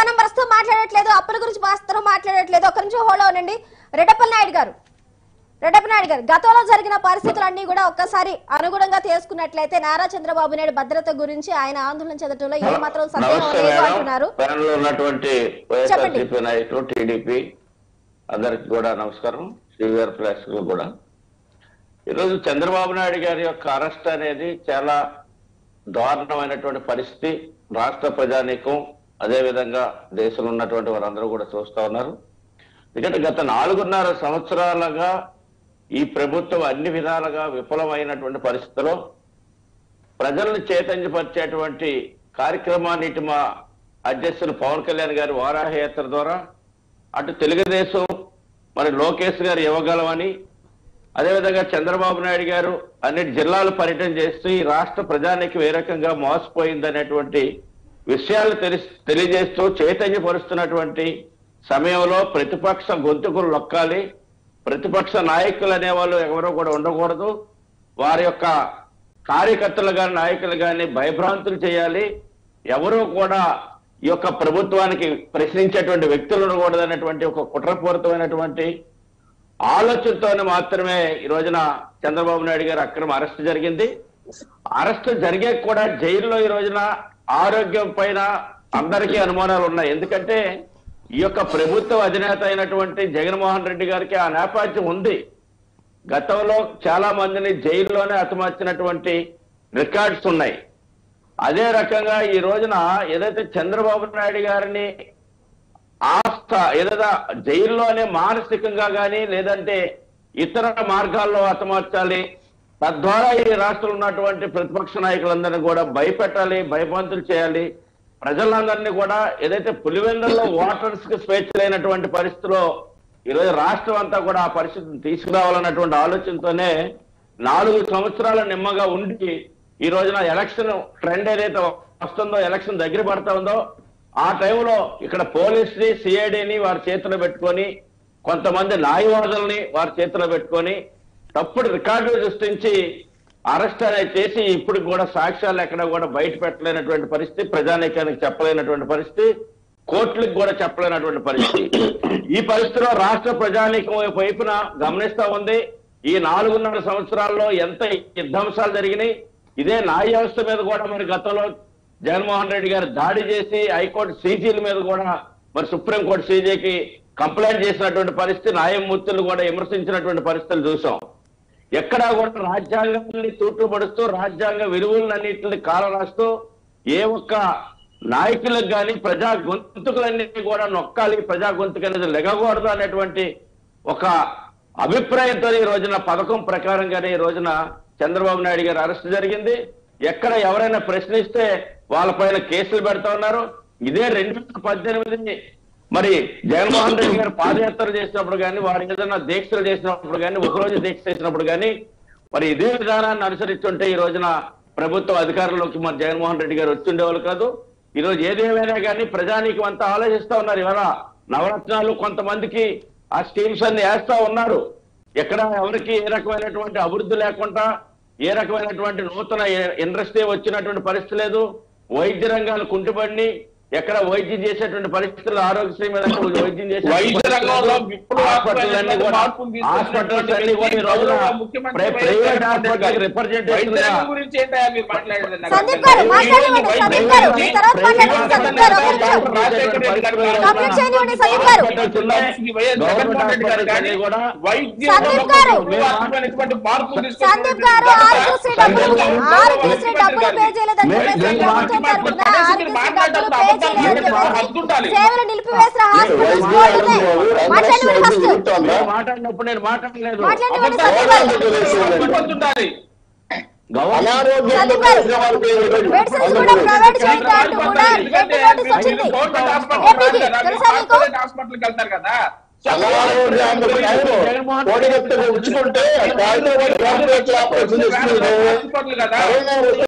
మనం ప్రస్తుతం మాట్లాడట్లేదు అప్పుల గురించి మాత్రం మాట్లాడట్లేదు ఒక నిమిషం హోల్డ్ అవునండి రెడ్డప్పల్ నాయుడు గారు రెడ్డప్పల్ నాయుడు గారు గతంలో జరిగిన పరిస్థితులన్నీ కూడా ఒక్కసారి అనుగుణంగా తీసుకున్నట్లయితే నారా చంద్రబాబు నాయుడు భద్రత గురించి ఆయన ఆందోళన చెందడంలో ఏ మాత్రం సందేహం నమస్తే లేదు మేడం అంటున్నారు ప్యానల్ లో ఉన్నటువంటి వైఎస్ఆర్సీపీ నాయకులు టీడీపీ అందరికి కూడా నమస్కారం శ్రీవారి ప్లస్ కూడా ఈరోజు చంద్రబాబు నాయుడు గారి యొక్క అరెస్ట్ అనేది చాలా దారుణమైనటువంటి పరిస్థితి రాష్ట్ర ప్రజానీకం అదేవిధంగా దేశంలో ఉన్నటువంటి వారందరూ కూడా చూస్తా ఉన్నారు ఎందుకంటే గత నాలుగున్నర సంవత్సరాలుగా ఈ ప్రభుత్వం అన్ని విధాలుగా విఫలమైనటువంటి పరిస్థితిలో ప్రజలను చైతన్యపరిచేటువంటి కార్యక్రమాన్ని ఇటు మా అధ్యక్షులు పవన్ కళ్యాణ్ గారి వారాహయాత్ర ద్వారా అటు తెలుగుదేశం మరి లోకేష్ గారు ఇవ్వగలమని అదేవిధంగా చంద్రబాబు నాయుడు గారు అన్ని జిల్లాలు పర్యటన చేస్తూ ఈ రాష్ట్ర ప్రజానికి ఏ రకంగా మోసపోయిందనేటువంటి విషయాలు తెలి తెలియజేస్తూ చైతన్యపరుస్తున్నటువంటి సమయంలో ప్రతిపక్ష గొంతుకులు నొక్కాలి ప్రతిపక్ష నాయకులు అనేవాళ్ళు ఎవరో కూడా ఉండకూడదు వారి యొక్క కార్యకర్తలు కానీ నాయకులు కానీ భయభ్రాంతులు చేయాలి ఎవరూ కూడా ఈ యొక్క ప్రభుత్వానికి ప్రశ్నించేటువంటి వ్యక్తులు ఉండకూడదనేటువంటి ఒక కుట్రపూరితమైనటువంటి ఆలోచనతోనే మాత్రమే ఈ రోజున చంద్రబాబు నాయుడు గారు అక్రమ అరెస్ట్ జరిగింది అరెస్ట్ జరిగే కూడా జైల్లో ఈ రోజున ఆరోగ్యం పైన అందరికీ అనుమానాలు ఉన్నాయి ఎందుకంటే ఈ యొక్క ప్రభుత్వ అధినేత అయినటువంటి జగన్మోహన్ రెడ్డి గారికి ఆ నేపథ్యం ఉంది గతంలో చాలా మందిని జైల్లోనే హతమార్చినటువంటి రికార్డ్స్ ఉన్నాయి అదే రకంగా ఈ రోజున ఏదైతే చంద్రబాబు నాయుడు గారిని ఆస్థ ఏదైనా జైల్లోనే మానసికంగా కానీ లేదంటే ఇతర మార్గాల్లో హతమార్చాలి తద్వారా ఈ రాష్ట్రంలో ఉన్నటువంటి ప్రతిపక్ష నాయకులందరినీ కూడా భయపెట్టాలి భయభ్రాంతులు చేయాలి ప్రజలందరినీ కూడా ఏదైతే పులివెందుల్లో ఓటర్స్ కి స్వేచ్ఛ లేనటువంటి పరిస్థితిలో ఈరోజు రాష్ట్రం అంతా కూడా ఆ పరిస్థితిని తీసుకురావాలన్నటువంటి ఆలోచనతోనే నాలుగు సంవత్సరాల నిమ్మగా ఉండి ఈ రోజున ఎలక్షన్ ట్రెండ్ ఏదైతే వస్తుందో ఎలక్షన్ దగ్గర పడతా ఉందో ఆ టైంలో ఇక్కడ పోలీసుని సిఐడిని వారి చేతిలో పెట్టుకొని కొంతమంది న్యాయవాదుల్ని వారి చేతిలో పెట్టుకొని తప్పుడు రికార్డులు సృష్టించి అరెస్ట్ అనేది చేసి ఇప్పుడు కూడా సాక్ష్యాలు ఎక్కడ కూడా బయట పెట్టలేనటువంటి పరిస్థితి ప్రజానీకానికి చెప్పలేనటువంటి పరిస్థితి కోర్టులకు కూడా చెప్పలేనటువంటి పరిస్థితి ఈ పరిస్థితిలో రాష్ట్ర ప్రజానీకం వైపున గమనిస్తా ఉంది ఈ నాలుగున్నర సంవత్సరాల్లో ఎంత యుద్ధాంశాలు జరిగినాయి ఇదే న్యాయ వ్యవస్థ మీద కూడా మరి గతంలో జగన్మోహన్ రెడ్డి గారు దాడి చేసి హైకోర్టు సీజీల మీద కూడా మరి సుప్రీంకోర్టు సీజీకి కంప్లైంట్ చేసినటువంటి పరిస్థితి న్యాయమూర్తులు కూడా విమర్శించినటువంటి పరిస్థితులు చూసాం ఎక్కడా కూడా రాజ్యాంగాన్ని తూట్టుపడుస్తూ రాజ్యాంగ విలువలన్నింటిని కాలరాస్తూ ఏ ఒక్క నాయకులకు కానీ ప్రజా గొంతుకులన్నింటినీ కూడా నొక్కాలి ప్రజా గొంతుకు అనేది లెగకూడదు అనేటువంటి ఒక అభిప్రాయంతో ఈ రోజున పథకం ప్రకారంగానే ఈ రోజున చంద్రబాబు నాయుడు గారు అరెస్ట్ జరిగింది ఎక్కడ ఎవరైనా ప్రశ్నిస్తే వాళ్ళపైన కేసులు పెడతా ఉన్నారు ఇదే రెండు వేల పద్దెనిమిది మరి జగన్మోహన్ రెడ్డి గారు పాదయాత్ర చేసినప్పుడు కానీ వారు ఏదైనా దీక్షలు చేసినప్పుడు కానీ ఒకరోజు దీక్ష చేసినప్పుడు కానీ మరి ఇదే విధానాన్ని అనుసరిస్తుంటే ఈ రోజున ప్రభుత్వం అధికారంలోకి మరి జగన్మోహన్ రెడ్డి గారు వచ్చిండేవాళ్ళు కాదు ఈ రోజు ఏదేమైనా కానీ ప్రజానీకం అంతా ఆలోచిస్తా ఉన్నారు ఇవాళ నవరత్నాలు కొంతమందికి ఆ స్కీమ్స్ అన్ని వేస్తా ఉన్నారు ఎక్కడ ఎవరికి ఏ రకమైనటువంటి అభివృద్ధి లేకుండా ఏ రకమైనటువంటి నూతన ఇండస్ట్రీ వచ్చినటువంటి పరిస్థితి లేదు వైద్య రంగాలు కుంటుపడి ఎక్కడ వైద్యం చేసేటువంటి పరిస్థితులు ఆరోగ్యశ్రీ మీద వైద్యం చేసే వైద్య రంగంలో హాస్పిటల్ అన్ని కూడా మార్పులు తీసుకొచ్చినటువంటి హాస్పిటల్స్ అన్ని కూడా ఈ రోజున గౌరవ ముఖ్యమంత్రి ప్రైవేట్ వైఎస్ఆర్ హాస్పిటల్ వైద్య రిప్రజెంటేటివ్ రంగం గురించి ఏంటయ్యా మీరు మాట్లాడేది నాకు సందీప్ అర్థం గారు కాదు. మాట్లాడండి వైద్య సందీప్ రంగం గారు మీ తర్వాత మాట్లాడండి సందీప్ గారు ఒక నిమిషం రాజశేఖర రెడ్డి గారు కానీ, కంప్లీట్ చేయనివ్వండి సందీప్ గారు ఈ వైఎస్ జగన్మోహన్ రెడ్డి గారు కానీ వైద్య సందీప్ గారు. రంగంలో మార్పులు సందీప్ గారు ఆరోగ్యశ్రీ డబ్బులు ఆరోగ్యశ్రీ డబ్బులు పే చేయలేదని చెప్పేసి ప్రభుత్వం తరపున ఆరోగ్యశ్రీ డబ్బులు పే చేయలేదని చెప్పేసి సేవలు నిలిపివేసిన హాస్పిటల్స్ బోర్డునే మాట్లాడండి ఫస్ట్ మీరు మాట్లాడినప్పుడు నేను మాట్లాడలేదు మాట్లాడండి సందీప్ గారు ఉండాలి గవర్నమెంట్ సందీప్ గారు మెడిసిన్స్ కూడా ప్రైవేట్ చేయండి అంటూ కూడా రెడ్ నోటీస్ వచ్చింది ఏపీకి తెలుసా మీకు హాస్పిటల్కి వెళ్తారు కదా కోడి ఉంచుకుంటే దాంట్లో కూడా కార్పొరేట్ ఆపరేషన్ చేసుకుని హాస్పిటల్ కదా